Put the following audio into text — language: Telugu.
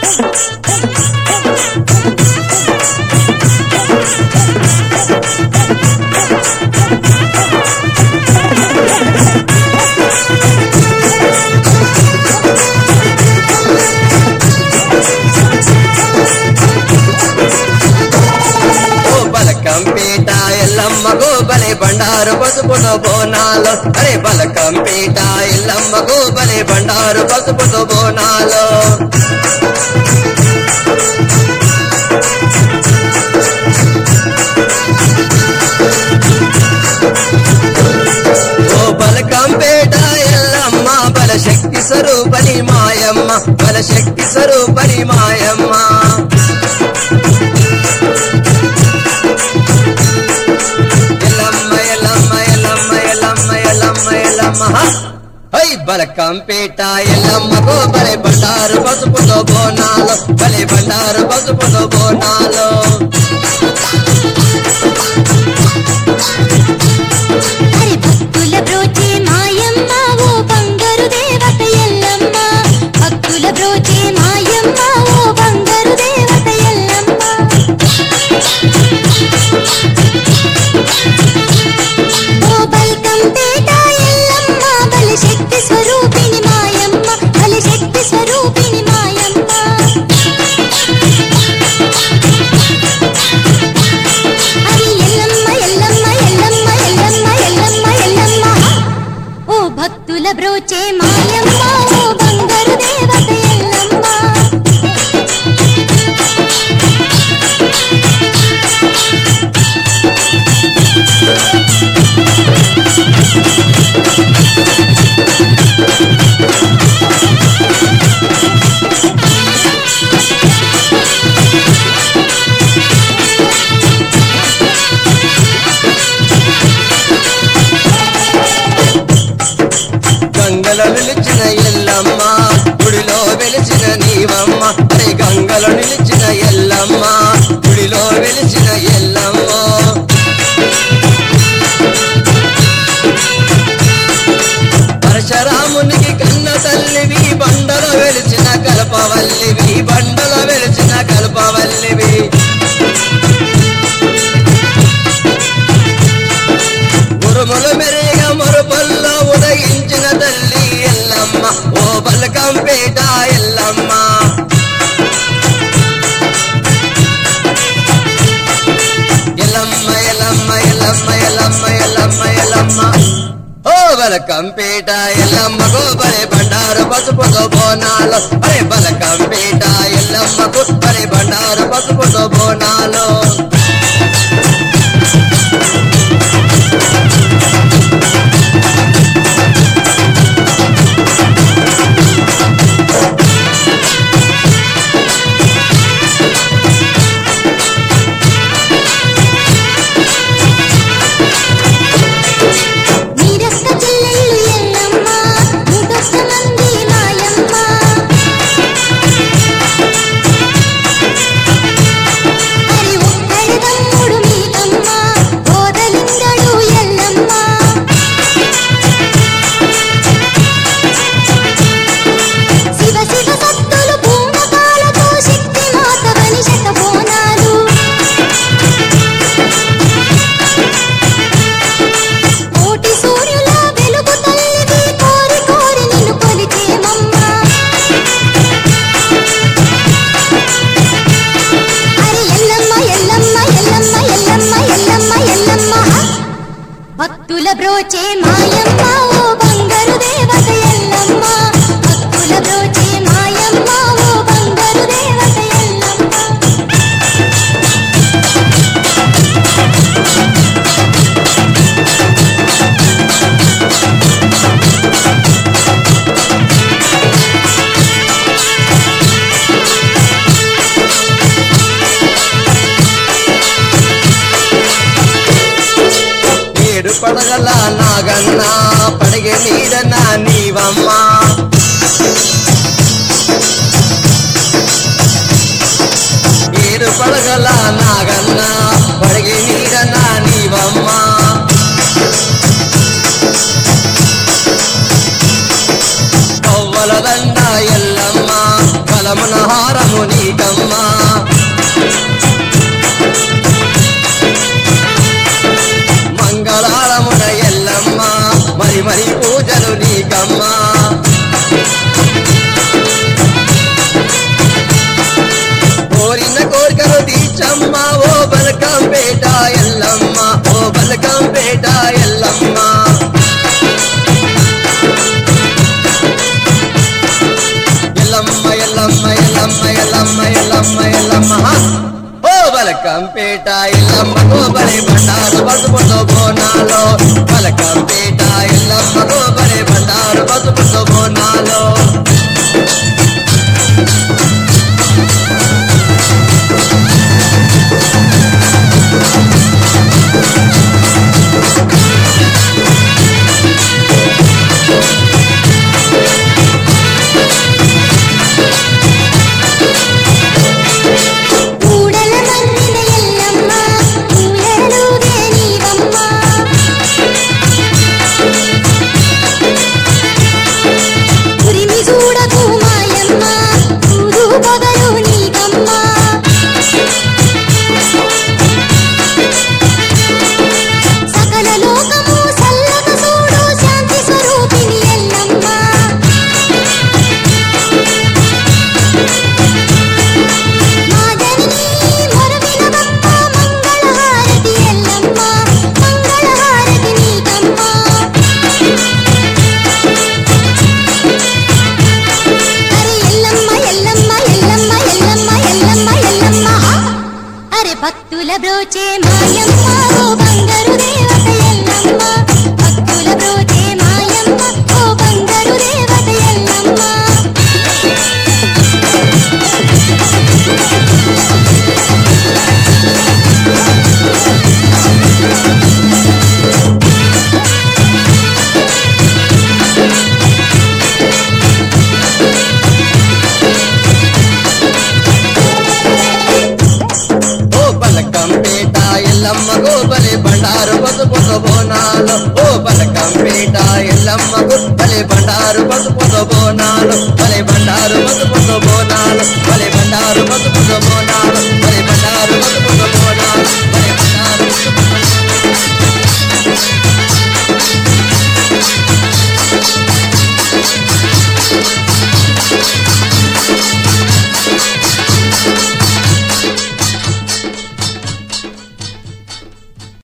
ఓ బలకంపేట ఎల్లమ్మ గోబలే బండారు పసుపుతో బోనాలు అరే బలకంపేట ఎల్లమ్మ గోబలే బండారు పసుపుతో బోనాలు ఓ బలకంపేట ఎల్లమ్మ బలశక్తి స్వరూపని మాయమ్మ బలశక్తి స్వరూపని మాయమ్మ ఎల్లమ్మ ఎల్లమ్మ ఎల్లమ్మ ఎల్లమ్మ ఎల్లమ్మ ఎల్లమ్మ హై బలకంపేట ఎల్లమ్మ గోబలే బండారు పసుపుతో బోనాలు బలే బండారు పసుపుతో బోనాలు హరి భక్తుల బ్రోచే మాయమ్మ ఓ బంగారు దేవత ఎల్లమ్మ భక్తుల బ్రోచే మాయమ్మ ఓ బంగారు దేవత ఎల్లమ్మ ఓ బల్కంపేట ఎల్లమ్మ బలశక్తి స్వరూపిణి మాయమ్మ బలశక్తి స్వరూపిణి మాయమ్మ హరి ఎల్లమ్మ ఎల్లమ్మ ఎల్లమ్మ ఎల్లమ్మ ఎల్లమ్మ ఎల్లమ్మ ఓ భక్తుల బ్రోచే మాయమ్మ ఓ బంగారు దేవత ఎల్లమ్మ గంగలో నిలిచిన ఎల్లమ్మ గుడిలో వెలిచిన నీవమ్మ అరే గంగలో నిలిచిన ఎల్లమ్మ గుడిలో వెలిచిన ఎల్లమ్మ పరశురామునికి కన్న తల్లివి బండలో వెలిచిన కల్పవల్లివి బండలో వెలిచిన కల్పవల్లివి ఉరుములు మెరిగ మరుపల్లో ఉదయించిన తల్లి ఎల్లమ్మ ఓ బలకంపేట ఎల్లమ్మ ఎల్లమ్మ ఎల్లమ్మ ఎల్లమ్మ ఎల్లమ్మ ఎల్లమ్మ ఎల్లమ్మ ఓ బలకంపేట ఎల్లమ్మ గోబరే బండారు పసుపుతో బోనాలు అరే బలకంపేట ఎల్లమ్మకు అరే బండారు పసుపుతో బోనాలు నీరక్క చెల్లెళ్ళు ఎల్లమ్మ నూటొక్క మంది మాయమ్మ హరి ఒక్కడి తమ్ముడు మీకమ్మ ఓదలింగడు ఎల్లమ్మ శివ శివ సత్తులు పూనకాలతో శక్తి మాతవని శతబోనాలు కోటి సూర్యుల వెలుగు తల్లివి కోరి కోరి నిన్ను కొలిచేమమ్మా అరే ఎల్లమ్మ ఎల్లమ్మ ఎల్లమ్మ ఎల్లమ్మ ఎల్లమ్మ ఎల్లమ్మ భక్తుల బ్రోచే మాయమ్మ ఓ బంగారు దేవత ఎల్లమ్మ భక్తుల బ్రోచే మాయమ్మ ఓ బంగారు దేవత ఎల్లమ్మ ఏడు పడగల నాగన్న పడగ నీడన నీవమ్మ ఏడు పడగల నాగన్న పడగ నీడన నీవమ్మ కవ్వల దండ ఎల్లమ్మ కలమున హారము నీకమ్మా మంగళారమున ఎల్లమ్మ మరి మరి పూజలు నీకమ్మా కోరిన కోరికలు తీర్చమ్మ ఓ బలకంపేట ఎల్లమ్మ ఓ బలకంపేట ఎల్లమ్మ ఎల్లమ్మ ఎల్లమ్మ ఎల్లమ్మ ఎల్లమ్మ ఎల్లమ్మ ఎల్లమ్మ ఓ బలకంపేట ఎల్లమ్మ గోబరి బండారు పసుపుతో బోనాలో బలకంపేట ఎల్లమ్మ గోబరి బండారు పసుపుతో బోనాలో కూడల మన్నిన ఎల్లమ్మ పూలలుగే నీవమ్మ ఉరిమి చూడకు మాయమ్మ చూడు పొగలు నీకమ్మ సకల లోకము సల్లగ చూడు శాంతి స్వరూపిణి ఎల్లమ్మ మాదరిని మొరవినవమ్మ మంగళహారతి ఎల్లమ్మ మంగళహారతి నీకమ్మ అరే ఎల్లమ్మ ఎల్లమ్మ ఎల్లమ్మ ఎల్లమ్మ ఎల్లమ్మ ఎల్లమ్మ అరే భక్తుల బ్రోచే మాయమ్మ ఓ బంగారు దేవత ఎల్లమ్మ భక్తుల బ్రోచే మాయమ్మ ఓ బంగారు దేవత ఎల్లమ్మ ఓ బలకంపేట ఎల్లమ్మ గోబలి బండారు పసుపుతో బోనాలు ఓ బలకంపేట ఎల్లమ్మ గోబలి బండారు పసుపుతో బోనాలు బలి బండారు పసుపుతో బోనాలు బలి బండారు పసుపుతో బోనాలు